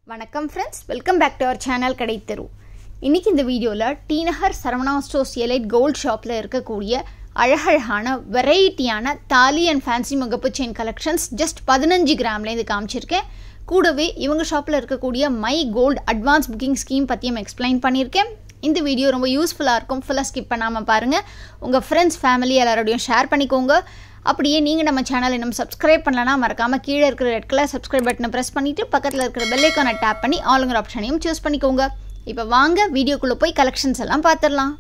வணக்கம் friends welcome back to our channel கடைத்தெரு இன்னைக்கு இந்த வீடியோவில் T Nagar Saravana stores elite gold ஷாப்பில் இருக்கக்கூடிய அழகழகான வெரைட்டியான தாலி அண்ட் ஃபேன்சி முகப்பு செயின் கலெக்ஷன்ஸ் ஜஸ்ட் பதினஞ்சு கிராம்லேருந்து காமிச்சிருக்கேன் கூடவே இவங்க ஷாப்பில் இருக்கக்கூடிய my gold advance booking scheme பற்றியும் எக்ஸ்பிளைன் பண்ணியிருக்கேன் இந்த வீடியோ ரொம்ப யூஸ்ஃபுல்லாக இருக்கும் ஃபுல்லாக ஸ்கிப் பண்ணாமல் பாருங்கள் உங்கள் ஃப்ரெண்ட்ஸ் ஃபேமிலி எல்லாரோடையும் ஷேர் பண்ணிக்கோங்க அப்படியே நீங்கள் நம்ம சேனலை நம்ம சப்ஸ்கிரைப் பண்ணலனா மறக்காமல் கீழே இருக்கிற ரெட் கலர் சப்ஸ்கிரைப் பட்டனை ப்ரெஸ் பண்ணிவிட்டு பக்கத்தில் இருக்கிற பெல்லைக்கானை டேப் பண்ணி ஆளுங்கிற ஆப்ஷனையும் சூஸ் பண்ணிக்கோங்க இப்போ வாங்க வீடியோக்குள்ளே போய் கலெக்ஷன்ஸ் எல்லாம் பார்த்துடலாம்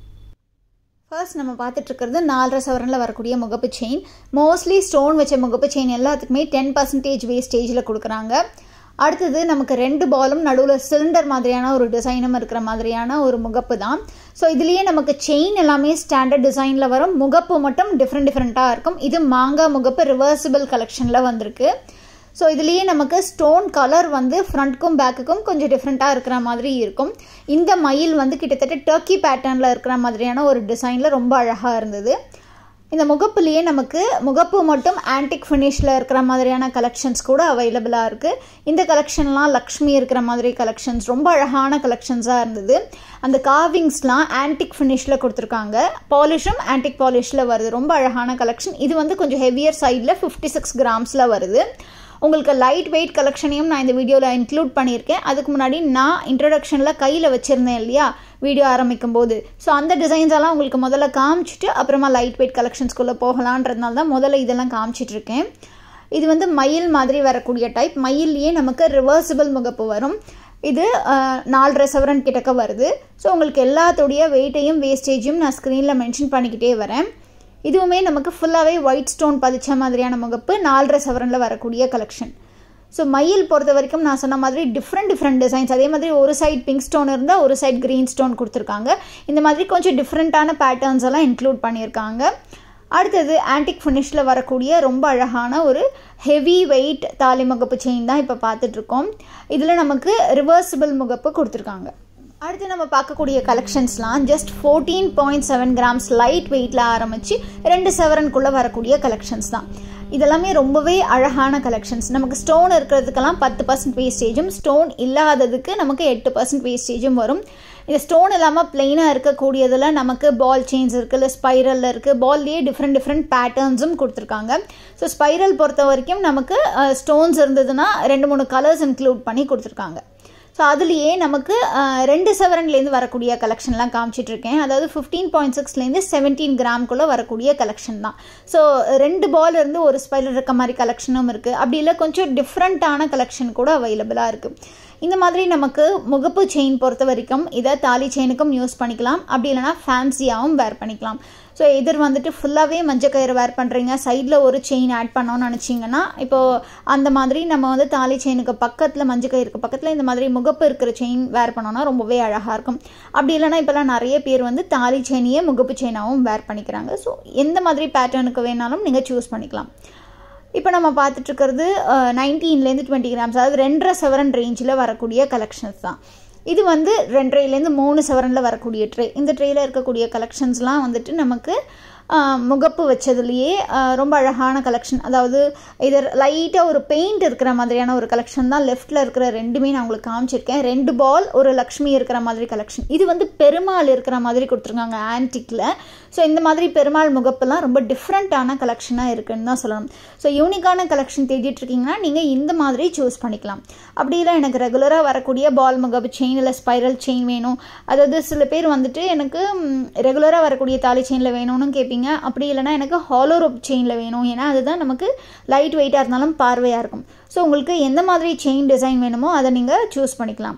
ஃபர்ஸ்ட் நம்ம பார்த்துட்டு இருக்கிறது நாலரை சவரனில் வரக்கூடிய முகப்பு செயின் மோஸ்ட்லி ஸ்டோன் வச்ச முகப்பு செயின் எல்லாத்துக்குமே டென் பர்சன்டேஜ் வேஸ்டேஜில் கொடுக்குறாங்க அடுத்தது நமக்கு ரெண்டு பாலும் நடுவில் சிலிண்டர் மாதிரியான ஒரு டிசைனும் இருக்கிற மாதிரியான ஒரு முகப்பு தான் ஸோ இதுலேயே நமக்கு செயின் எல்லாமே ஸ்டாண்டர்ட் டிசைனில் வரும் முகப்பு மட்டும் டிஃப்ரெண்ட் டிஃப்ரெண்ட்டாக இருக்கும் இது மாங்காய் முகப்பு ரிவர்சிபிள் கலெக்ஷனில் வந்திருக்கு ஸோ இதுலேயே நமக்கு ஸ்டோன் கலர் வந்து ஃப்ரண்ட்க்கும் பேக்குக்கும் கொஞ்சம் டிஃப்ரெண்ட்டாக இருக்கிற மாதிரி இருக்கும் இந்த மயில் வந்து கிட்டத்தட்ட டர்க்கி பேட்டர்னில் இருக்கிற மாதிரியான ஒரு டிசைனில் ரொம்ப அழகாக இருந்தது இந்த முகப்புலேயே நமக்கு முகப்பு மட்டும் ஆன்டிக் ஃபினிஷில் இருக்கிற மாதிரியான கலெக்ஷன்ஸ் கூட அவைலபிளாக இருக்குது இந்த கலெக்ஷன்லாம் லக்ஷ்மி இருக்கிற மாதிரி கலெக்ஷன்ஸ் ரொம்ப அழகான கலெக்ஷன்ஸாக இருந்தது அந்த கார்விங்ஸ்லாம் ஆன்டிக் ஃபினிஷில் கொடுத்துருக்காங்க பாலிஷும் ஆன்டிக் பாலிஷில் வருது ரொம்ப அழகான கலெக்ஷன் இது வந்து கொஞ்சம் ஹெவியர் சைடில் ஃபிஃப்டி சிக்ஸ் கிராம்ஸில் வருது உங்களுக்கு லைட் வெயிட் கலெக்ஷனையும் நான் இந்த வீடியோவில் இன்க்ளூட் பண்ணியிருக்கேன் அதுக்கு முன்னாடி நான் இன்ட்ரடக்ஷனில் கையில் வச்சுருந்தேன் இல்லையா வீடியோ ஆரம்பிக்கும் போது ஸோ அந்த டிசைன்ஸ் எல்லாம் உங்களுக்கு முதல்ல காமிச்சிட்டு அப்புறமா லைட் வெயிட் கலெக்ஷன்ஸ்குள்ளே போகலான்றதுனால தான் முதல்ல இதெல்லாம் காமிச்சிட்ருக்கேன் இது வந்து மயில் மாதிரி வரக்கூடிய டைப் மயில்லையே நமக்கு ரிவர்சிபிள் முகப்பு வரும் இது நாலரை சவரன் கிட்டக்க வருது ஸோ உங்களுக்கு எல்லாத்துடைய வெயிட்டையும் வேஸ்டேஜையும் நான் ஸ்க்ரீனில் மென்ஷன் பண்ணிக்கிட்டே வரேன் இதுவுமே நமக்கு ஃபுல்லாகவே ஒயிட் ஸ்டோன் பதிச்ச மாதிரியான முகப்பு நாலரை சவரனில் வரக்கூடிய கலெக்ஷன் ஸோ மயில் பொறுத்த வரைக்கும் நான் சொன்ன மாதிரி டிஃப்ரெண்ட் டிஃப்ரெண்ட் டிசைன்ஸ் அதே மாதிரி ஒரு சைட் பிங்க் ஸ்டோன் இருந்தால் ஒரு சைட் க்ரீன் ஸ்டோன் கொடுத்துருக்காங்க இந்த மாதிரி கொஞ்சம் டிஃப்ரெண்ட்டான பேட்டர்ன்ஸ் எல்லாம் இன்க்ளூட் பண்ணியிருக்காங்க அடுத்தது ஆன்டிக் ஃபினிஷில் வரக்கூடிய ரொம்ப அழகான ஒரு ஹெவி வெயிட் தாலி முகப்பு செயின் தான் இப்போ பார்த்துட்ருக்கோம் இதில் நமக்கு ரிவர்சிபிள் முகப்பு கொடுத்துருக்காங்க அடுத்து நம்ம பார்க்கக்கூடிய கலெக்ஷன்ஸ்லாம் just fourteen point seven grams light வெயிட்டில் ஆரம்பித்து ரெண்டு செவரனுக்குள்ளே வரக்கூடிய கலெக்ஷன்ஸ் தான் இதெல்லாமே ரொம்பவே அழகான கலெக்ஷன்ஸ் நமக்கு ஸ்டோன் இருக்கிறதுக்கெல்லாம் பத்து பர்சன்ட் வேஸ்டேஜும் ஸ்டோன் இல்லாததுக்கு நமக்கு எட்டு பர்சன்ட் வேஸ்டேஜும் வரும் இந்த ஸ்டோன் இல்லாமல் பிளெயினாக இருக்கக்கூடியதில் நமக்கு பால் செயின்ஸ் இருக்குது இல்லை ஸ்பைரலில் இருக்குது பால்லேயே டிஃப்ரெண்ட் டிஃப்ரெண்ட் பேட்டர்ன்ஸும் கொடுத்துருக்காங்க ஸோ ஸ்பைரல் பொறுத்த வரைக்கும் நமக்கு ஸ்டோன்ஸ் இருந்ததுன்னா ரெண்டு மூணு கலர்ஸ் இன்க்ளூட் பண்ணி கொடுத்துருக்காங்க ஸோ அதுலேயே நமக்கு ரெண்டு செவரன்லேருந்து வரக்கூடிய கலெக்ஷன்லாம் காமிச்சிட்ருக்கேன் அதாவது ஃபிஃப்டீன் பாயிண்ட் சிக்ஸ்லேருந்து செவன்டீன் கிராம்குள்ளே வரக்கூடிய கலெக்ஷன் தான் ஸோ ரெண்டு பால் இருந்து ஒரு ஸ்பைலர் இருக்க மாதிரி கலெக்ஷனும் இருக்குது அப்படி இல்லை கொஞ்சம் டிஃப்ரெண்ட்டான கலெக்ஷன் கூட அவைலபிளாக இருக்குது இந்த மாதிரி நமக்கு முகப்பு செயின் பொறுத்த வரைக்கும் இதை தாலி செயினுக்கும் யூஸ் பண்ணிக்கலாம் அப்படி இல்லைனா ஃபேன்சியாகவும் வேர் பண்ணிக்கலாம் ஸோ எதிர் வந்துட்டு ஃபுல்லாகவே மஞ்சள் கயிறு வேர் பண்ணுறீங்க சைடில் ஒரு செயின் ஆட் பண்ணோன்னு நினச்சிங்கன்னா இப்போது அந்த மாதிரி நம்ம வந்து தாலி செயினுக்கு பக்கத்தில் மஞ்சள் கயிறுக்கு பக்கத்தில் இந்த மாதிரி முகப்பு இருக்கிற செயின் வேர் பண்ணோன்னா ரொம்பவே அழகாக இருக்கும் அப்படி இல்லைனா இப்போல்லாம் நிறைய பேர் வந்து தாலி செயினையே முகப்பு செயினாகவும் வேர் பண்ணிக்கிறாங்க ஸோ எந்த மாதிரி பேட்டர்னுக்கு வேணாலும் நீங்கள் சூஸ் பண்ணிக்கலாம் இப்போ நம்ம பார்த்துட்ருக்கிறது நைன்டீன்லேருந்து டுவெண்ட்டி கிராம்ஸ் அதாவது ரெண்டரை செவரன் ரேஞ்சில் வரக்கூடிய கலெக்ஷன்ஸ் தான் இது வந்து ரெண்டரைலேருந்து மூணு செவரனில் வரக்கூடிய ட்ரே இந்த ட்ரேயில் இருக்கக்கூடிய கலெக்ஷன்ஸ்லாம் வந்துட்டு நமக்கு முகப்பு வச்சதுலேயே ரொம்ப அழகான கலெக்ஷன் அதாவது இது லைட்டாக ஒரு பெயிண்ட் இருக்கிற மாதிரியான ஒரு கலெக்ஷன் தான் லெஃப்ட்டில் இருக்கிற ரெண்டுமே நான் உங்களுக்கு காமிச்சிருக்கேன் ரெண்டு பால் ஒரு லக்ஷ்மி இருக்கிற மாதிரி கலெக்ஷன் இது வந்து பெருமாள் இருக்கிற மாதிரி கொடுத்துருக்காங்க ஆன்டிக்கில் ஸோ இந்த மாதிரி பெருமாள் முகப்பெல்லாம் ரொம்ப டிஃப்ரெண்ட்டான கலெக்ஷனாக இருக்குன்னு தான் சொல்லணும் ஸோ யூனிக்கான கலெக்ஷன் தேடிட்டு இருக்கீங்கன்னா நீங்கள் இந்த மாதிரி சூஸ் பண்ணிக்கலாம் அப்படி இல்லை எனக்கு ரெகுலராக வரக்கூடிய பால் முகப்பு செயின் இல்லை ஸ்பைரல் செயின் வேணும் அதாவது சில பேர் வந்துட்டு எனக்கு ரெகுலராக வரக்கூடிய தாலி செயினில் வேணும்னு கேட்பீங்க அப்படி இல்லைனா எனக்கு ஹாலோ ரோப் செயினில் வேணும் ஏன்னா அதுதான் நமக்கு லைட் வெயிட்டாக இருந்தாலும் பார்வையாக இருக்கும் ஸோ உங்களுக்கு எந்த மாதிரி செயின் டிசைன் வேணுமோ அதை நீங்கள் சூஸ் பண்ணிக்கலாம்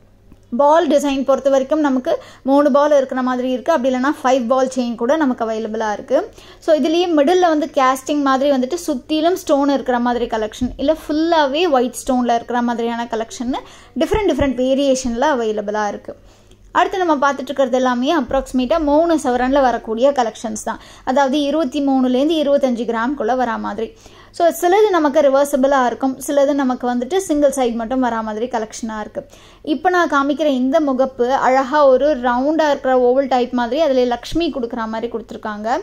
பால் டிசைன் பொறுத்த வரைக்கும் நமக்கு மூணு பால் இருக்கிற மாதிரி இருக்குது அப்படி இல்லைனா ஃபைவ் பால் செயின் கூட நமக்கு அவைலபிளாக இருக்குது ஸோ இதுலேயே மிடில் வந்து கேஸ்டிங் மாதிரி வந்துட்டு சுற்றிலும் ஸ்டோன் இருக்கிற மாதிரி கலெக்ஷன் இல்லை ஃபுல்லாகவே ஒயிட் ஸ்டோனில் இருக்கிற மாதிரியான கலெக்ஷன் டிஃப்ரெண்ட் டிஃப்ரெண்ட் வேரியேஷனில் அவைலபிளாக இருக்குது அடுத்து நம்ம பார்த்துட்டு இருக்கிறது எல்லாமே அப்ராக்சிமேட்டாக மூணு சவரனில் வரக்கூடிய கலெக்ஷன்ஸ் தான் அதாவது இருபத்தி மூணுலேருந்து இருபத்தஞ்சு கிராம்குள்ளே வரா மாதிரி ஸோ சிலது நமக்கு ரிவர்சபிளாக இருக்கும் சிலது நமக்கு வந்துட்டு சிங்கிள் சைட் மட்டும் வரா மாதிரி கலெக்ஷனாக இருக்குது இப்போ நான் காமிக்கிற இந்த முகப்பு அழகாக ஒரு ரவுண்டாக இருக்கிற ஓவல் டைப் மாதிரி அதில் லக்ஷ்மி கொடுக்குற மாதிரி கொடுத்துருக்காங்க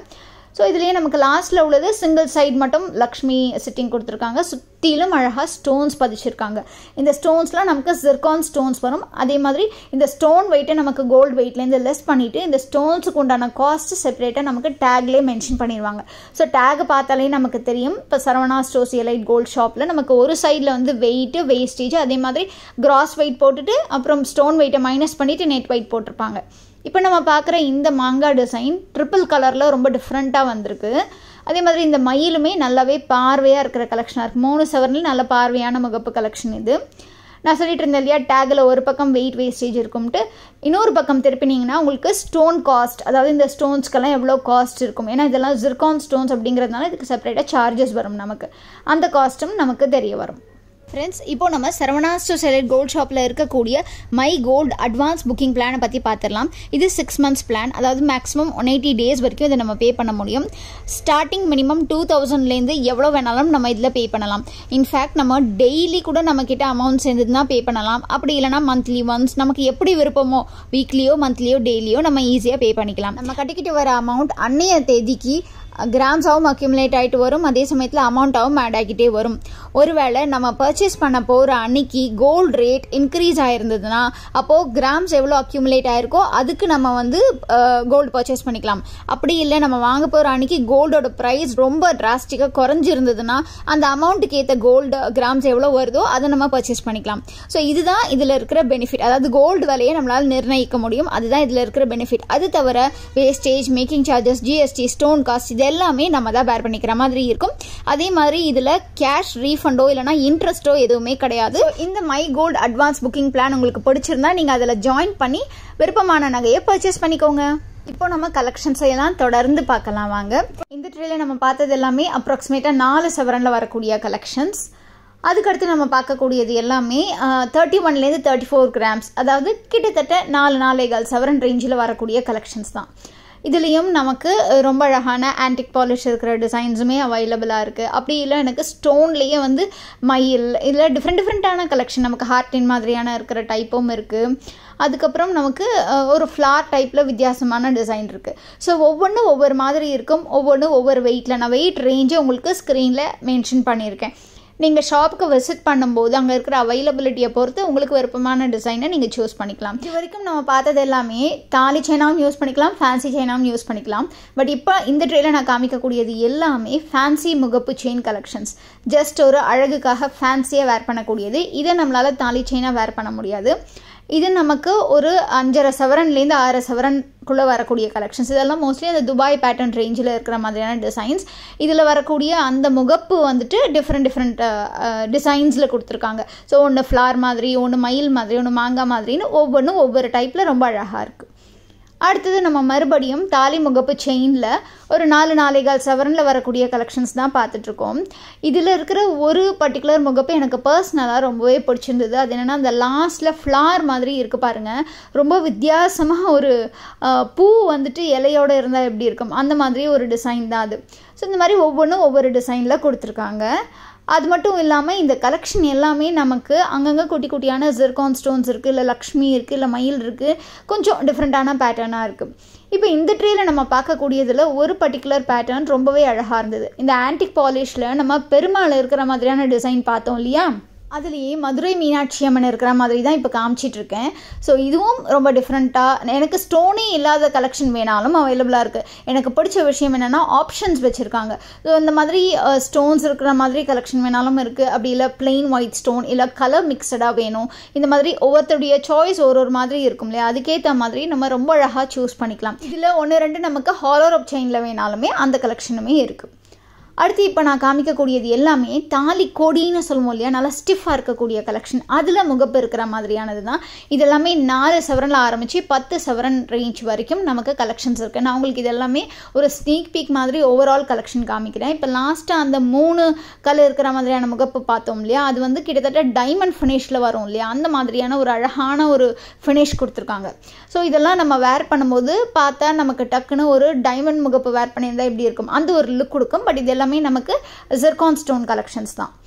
ஸோ இதுலேயே நமக்கு லாஸ்ட்டில் உள்ளது சிங்கிள் சைடு மட்டும் லக்ஷ்மி சிட்டிங் கொடுத்துருக்காங்க சுற்றிலும் அழகாக ஸ்டோன்ஸ் பதிச்சிருக்காங்க இந்த ஸ்டோன்ஸ்லாம் நமக்கு ஜிர்கான் ஸ்டோன்ஸ் வரும் அதே மாதிரி இந்த ஸ்டோன் வெயிட்டை நமக்கு கோல்டு வெயிட்லேருந்து லெஸ் பண்ணிவிட்டு இந்த ஸ்டோன்ஸுக்கு உண்டான காஸ்ட் செப்பரேட்டாக நமக்கு டேக்லேயே மென்ஷன் பண்ணிடுவாங்க ஸோ டேக் பார்த்தாலே நமக்கு தெரியும் இப்போ சரவணா ஸ்டோர்ஸ் எலைட் கோல்ட் ஷாப்பில் நமக்கு ஒரு சைடில் வந்து வெயிட்டு வேஸ்டேஜ் அதே மாதிரி கிராஸ் வெயிட் போட்டுட்டு அப்புறம் ஸ்டோன் வெயிட்டை மைனஸ் பண்ணிவிட்டு நெட் வெயிட் போட்டிருப்பாங்க இப்போ நம்ம பார்க்குற இந்த மாங்காய் டிசைன் ட்ரிப்பிள் கலரில் ரொம்ப டிஃப்ரெண்ட்டாக வந்திருக்கு அதே மாதிரி இந்த மயிலுமே நல்லாவே பார்வையாக இருக்கிற கலெக்ஷனாக இருக்குது மூணு செவரில் நல்ல பார்வையான முகப்பு கலெக்ஷன் இது நான் சொல்லிட்டு இருந்தேன் இல்லையா டேக்கில் ஒரு பக்கம் வெயிட் வேஸ்டேஜ் இருக்கும்ட்டு இன்னொரு பக்கம் திருப்பினீங்கன்னா உங்களுக்கு ஸ்டோன் காஸ்ட் அதாவது இந்த ஸ்டோன்ஸ்க்கெல்லாம் எவ்வளோ காஸ்ட் இருக்கும் ஏன்னா இதெல்லாம் ஜிர்கான் ஸ்டோன்ஸ் அப்படிங்கிறதுனால இதுக்கு செப்பரேட்டாக சார்ஜஸ் வரும் நமக்கு அந்த காஸ்ட்டும் நமக்கு தெரிய வரும் ஃப்ரெண்ட்ஸ் இப்போ நம்ம சரவணா ஸ்டோ செலக்ட் கோல்ட் ஷாப்பில் இருக்கக்கூடிய மை கோல்டு அட்வான்ஸ் புக்கிங் பிளானை பற்றி பார்த்துடலாம் இது சிக்ஸ் மந்த்ஸ் பிளான் அதாவது மேக்ஸிமம் ஒன் எயிட்டி டேஸ் வரைக்கும் இதை நம்ம பே பண்ண முடியும் ஸ்டார்டிங் மினிமம் டூ தௌசண்ட்லேருந்து எவ்வளோ வேணாலும் நம்ம இதில் பே பண்ணலாம் இன்ஃபேக்ட் நம்ம டெய்லி கூட நம்மக்கிட்ட அமௌண்ட் சேர்ந்துதுன்னா பே பண்ணலாம் அப்படி இல்லைனா மந்த்லி ஒன்ஸ் நமக்கு எப்படி விருப்பமோ வீக்லியோ மந்த்லியோ டெய்லியோ நம்ம ஈஸியாக பே பண்ணிக்கலாம் நம்ம கட்டிக்கிட்டு வர அமௌண்ட் அன்னைய தேதிக்கு கிராம்ஸாகவும் அக்யூமுலேட் ஆகிட்டு வரும் அதே சமயத்தில் அமௌண்ட்டாகவும் ஆட் ஆகிட்டே வரும் ஒருவேளை நம்ம பர்ச்சேஸ் பண்ண போகிற அன்னைக்கு கோல்டு ரேட் இன்க்ரீஸ் ஆயிருந்ததுன்னா அப்போது கிராம்ஸ் எவ்வளோ அக்யூமுலேட் ஆயிருக்கோ அதுக்கு நம்ம வந்து கோல்டு பர்ச்சேஸ் பண்ணிக்கலாம் அப்படி இல்லை நம்ம வாங்க போகிற அன்னைக்கு கோல்டோட ப்ரைஸ் ரொம்ப டிராஸ்டிக்காக குறைஞ்சிருந்ததுன்னா அந்த அமௌண்ட்டுக்கு ஏற்ற கோல்டு கிராம்ஸ் எவ்வளோ வருதோ அதை நம்ம பர்ச்சேஸ் பண்ணிக்கலாம் ஸோ இதுதான் இதில் இருக்கிற பெனிஃபிட் அதாவது கோல்டு விலையை நம்மளால் நிர்ணயிக்க முடியும் அதுதான் இதில் இருக்கிற பெனிஃபிட் அது தவிர wastage making charges GST stone cost இது எல்லாமே நம்ம தான் பேர் பண்ணிக்கிற மாதிரி இருக்கும் அதே மாதிரி இதில் கேஷ் ரீஃபண்டோ இல்லைனா இன்ட்ரெஸ்ட்டோ எதுவுமே கிடையாது இந்த my gold advance booking plan உங்களுக்கு பிடிச்சிருந்தா நீங்கள் அதில் ஜாயின் பண்ணி விருப்பமான நகையை பர்ச்சேஸ் பண்ணிக்கோங்க இப்போ நம்ம கலெக்ஷன்ஸ் எல்லாம் தொடர்ந்து பார்க்கலாம் வாங்க இந்த ட்ரேல நம்ம பார்த்தது எல்லாமே அப்ராக்சிமேட்டாக நாலு செவரனில் வரக்கூடிய கலெக்ஷன்ஸ் அதுக்கடுத்து நம்ம பார்க்கக்கூடியது எல்லாமே தேர்ட்டி ஒன்லேருந்து தேர்ட்டி ஃபோர் கிராம்ஸ் அதாவது கிட்டத்தட்ட நாலு நாலேகால் செவரன் ரேஞ்சில் வரக்கூடிய கலெக்ஷன்ஸ் தான் இதுலேயும் நமக்கு ரொம்ப அழகான ஆன்டிக் பாலிஷ் இருக்கிற டிசைன்ஸுமே அவைலபிளாக இருக்குது அப்படி இல்லை எனக்கு ஸ்டோன்லேயே வந்து மயில் இல்லை டிஃப்ரெண்ட் டிஃப்ரெண்ட்டான கலெக்ஷன் நமக்கு ஹார்டின் மாதிரியான இருக்கிற டைப்பும் இருக்குது அதுக்கப்புறம் நமக்கு ஒரு ஃப்ளார் டைப்பில் வித்தியாசமான டிசைன் இருக்குது ஸோ ஒவ்வொன்றும் ஒவ்வொரு மாதிரி இருக்கும் ஒவ்வொன்றும் ஒவ்வொரு வெயிட்டில் நான் வெயிட் ரேஞ்சை உங்களுக்கு ஸ்க்ரீனில் மென்ஷன் பண்ணியிருக்கேன் நீங்கள் ஷாப்புக்கு விசிட் பண்ணும்போது அங்கே இருக்கிற அவைலபிலிட்டியை பொறுத்து உங்களுக்கு விருப்பமான டிசைனை நீங்கள் சூஸ் பண்ணிக்கலாம் இது வரைக்கும் நம்ம பார்த்தது எல்லாமே தாலி செயினாவும் யூஸ் பண்ணிக்கலாம் ஃபேன்சி செயினாவும் யூஸ் பண்ணிக்கலாம் பட் இப்போ இந்த ட்ரேல நான் காமிக்கக்கூடியது எல்லாமே ஃபேன்சி முகப்பு செயின் கலெக்ஷன்ஸ் ஜஸ்ட் ஒரு அழகுக்காக ஃபேன்சியாக வேர் பண்ணக்கூடியது இதை நம்மளால் தாலி செயினாக வேர் பண்ண முடியாது இது நமக்கு ஒரு அஞ்சரை சவரன்லேருந்து ஆறு சவரன்குள்ளே வரக்கூடிய கலெக்ஷன்ஸ் இதெல்லாம் மோஸ்ட்லி அந்த துபாய் பேட்டர்ன் ரேஞ்சில் இருக்கிற மாதிரியான டிசைன்ஸ் இதில் வரக்கூடிய அந்த முகப்பு வந்துட்டு டிஃப்ரெண்ட் டிஃப்ரெண்ட் டிசைன்ஸில் கொடுத்துருக்காங்க ஸோ ஒன்று ஃப்ளார் மாதிரி ஒன்று மயில் மாதிரி ஒன்று மாங்காய் மாதிரின்னு ஒவ்வொன்றும் ஒவ்வொரு டைப்பில் ரொம்ப அழகாக இருக்குது அடுத்தது நம்ம மறுபடியும் தாலி முகப்பு செயினில் ஒரு நாலு நாலேகால் சவரனில் வரக்கூடிய கலெக்ஷன்ஸ் தான் பார்த்துட்ருக்கோம் இதில் இருக்கிற ஒரு பர்டிகுலர் முகப்பு எனக்கு பர்சனலாக ரொம்பவே பிடிச்சிருந்தது அது என்னென்னா அந்த லாஸ்ட்டில் ஃப்ளார் மாதிரி இருக்குது பாருங்கள் ரொம்ப வித்தியாசமாக ஒரு பூ வந்துட்டு இலையோடு இருந்தால் எப்படி இருக்கும் அந்த மாதிரி ஒரு டிசைன் தான் அது ஸோ இந்த மாதிரி ஒவ்வொன்றும் ஒவ்வொரு டிசைனில் கொடுத்துருக்காங்க அது மட்டும் இல்லாமல் இந்த கலெக்ஷன் எல்லாமே நமக்கு அங்கங்கே குட்டி குட்டியான ஜிர்கான் ஸ்டோன்ஸ் இருக்குது இல்லை லக்ஷ்மி இருக்குது இல்லை மயில் இருக்குது கொஞ்சம் டிஃப்ரெண்ட்டான பேட்டர்னாக இருக்குது இப்போ இந்த ட்ரேல நம்ம பார்க்கக்கூடியதில் ஒரு பர்டிகுலர் பேட்டர்ன் ரொம்பவே அழகாக இருந்தது இந்த ஆன்டிக் பாலிஷில் நம்ம பெருமாள் இருக்கிற மாதிரியான டிசைன் பார்த்தோம் இல்லையா அதுலேயே மதுரை மீனாட்சி அம்மன் இருக்கிற மாதிரி தான் இப்போ காமிச்சிட்ருக்கேன் ஸோ இதுவும் ரொம்ப டிஃப்ரெண்ட்டாக எனக்கு ஸ்டோனே இல்லாத கலெக்ஷன் வேணாலும் அவைலபிளாக இருக்குது எனக்கு பிடிச்ச விஷயம் என்னென்னா ஆப்ஷன்ஸ் வச்சுருக்காங்க ஸோ இந்த மாதிரி ஸ்டோன்ஸ் இருக்கிற மாதிரி கலெக்ஷன் வேணாலும் இருக்குது அப்படி இல்லை பிளெயின் ஒயிட் ஸ்டோன் இல்லை கலர் மிக்சடாக வேணும் இந்த மாதிரி ஒவ்வொருத்தருடைய சாய்ஸ் ஒரு ஒரு மாதிரி இருக்கும் இல்லையா அதுக்கேற்ற மாதிரி நம்ம ரொம்ப அழகாக சூஸ் பண்ணிக்கலாம் இதில் ஒன்று ரெண்டு நமக்கு ஹாலர் ஆப் செயினில் வேணாலுமே அந்த கலெக்ஷனுமே இருக்குது அடுத்து இப்போ நான் காமிக்கக்கூடியது எல்லாமே தாலி கொடின்னு சொல்லுவோம் இல்லையா நல்லா ஸ்டிஃபாக இருக்கக்கூடிய கலெக்ஷன் அதில் முகப்பு இருக்கிற மாதிரியானது தான் இது எல்லாமே நாலு சவரனில் ஆரம்பித்து பத்து சவரன் ரேஞ்ச் வரைக்கும் நமக்கு கலெக்ஷன்ஸ் இருக்குது நான் உங்களுக்கு இது எல்லாமே ஒரு ஸ்னீக் பீக் மாதிரி ஓவரால் கலெக்ஷன் காமிக்கிறேன் இப்போ லாஸ்ட்டாக அந்த மூணு கல் இருக்கிற மாதிரியான முகப்பு பார்த்தோம் இல்லையா அது வந்து கிட்டத்தட்ட டைமண்ட் ஃபினிஷில் வரும் இல்லையா அந்த மாதிரியான ஒரு அழகான ஒரு ஃபினிஷ் கொடுத்துருக்காங்க ஸோ இதெல்லாம் நம்ம வேர் பண்ணும்போது பார்த்தா நமக்கு டக்குன்னு ஒரு டைமண்ட் முகப்பு வேர் பண்ணியிருந்தால் எப்படி இருக்கும் அந்த ஒரு லுக் கொடுக்கும் பட் இது எல்லாமே நமக்கு ஜெர்கான் ஸ்டோன் கலெக்ஷன்ஸ் தான்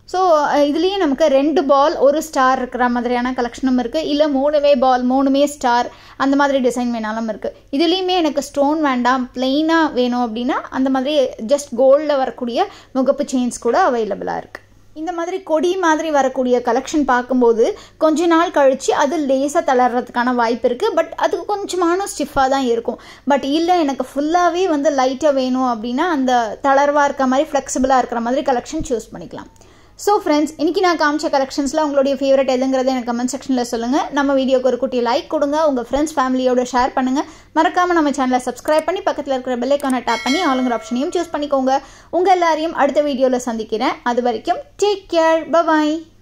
ஸோ இதுலேயே நமக்கு ரெண்டு பால் ஒரு ஸ்டார் இருக்கிற மாதிரியான கலெக்ஷனும் இருக்குது இல்லை மூணுமே பால் மூணுமே ஸ்டார் அந்த மாதிரி டிசைன் வேணாலும் இருக்குது இதுலேயுமே எனக்கு ஸ்டோன் வேண்டாம் பிளெயினாக வேணும் அப்படின்னா அந்த மாதிரி ஜஸ்ட் கோல்டில் வரக்கூடிய முகப்பு செயின்ஸ் கூட அவைலபிளாக இருக்குது இந்த மாதிரி கொடி மாதிரி வரக்கூடிய கலெக்ஷன் பார்க்கும்போது கொஞ்ச நாள் கழித்து அது லேசாக தளர்றதுக்கான வாய்ப்பு இருக்குது பட் அது கொஞ்சமான ஸ்டிஃபாக தான் இருக்கும் பட் இல்லை எனக்கு ஃபுல்லாகவே வந்து லைட்டாக வேணும் அப்படின்னா அந்த தளர்வாக இருக்க மாதிரி ஃப்ளெக்சிபிளாக இருக்கிற மாதிரி கலெக்ஷன் சூஸ் பண்ணிக்கலாம் ஸோ ஃப்ரெண்ட்ஸ் இன்றைக்கி நான் காமிச்ச கலெக்ஷன்ஸில் உங்களுடைய ஃபேவரட் எதுங்கிறத எனக்கு கமெண்ட் செக்ஷனில் சொல்லுங்கள் நம்ம வீடியோக்கு ஒரு குட்டி லைக் கொடுங்க உங்கள் ஃப்ரெண்ட்ஸ் ஃபேமிலியோட ஷேர் பண்ணுங்கள் மறக்காமல் நம்ம சேனலை சப்ஸ்கிரைப் பண்ணி பக்கத்தில் இருக்கிற பெல்லைக்கான டேப் பண்ணி ஆளுங்கிற ஆப்ஷனையும் சூஸ் பண்ணிக்கோங்க உங்கள் எல்லாரையும் அடுத்த வீடியோவில் சந்திக்கிறேன் அது வரைக்கும் டேக் கேர் பபாய்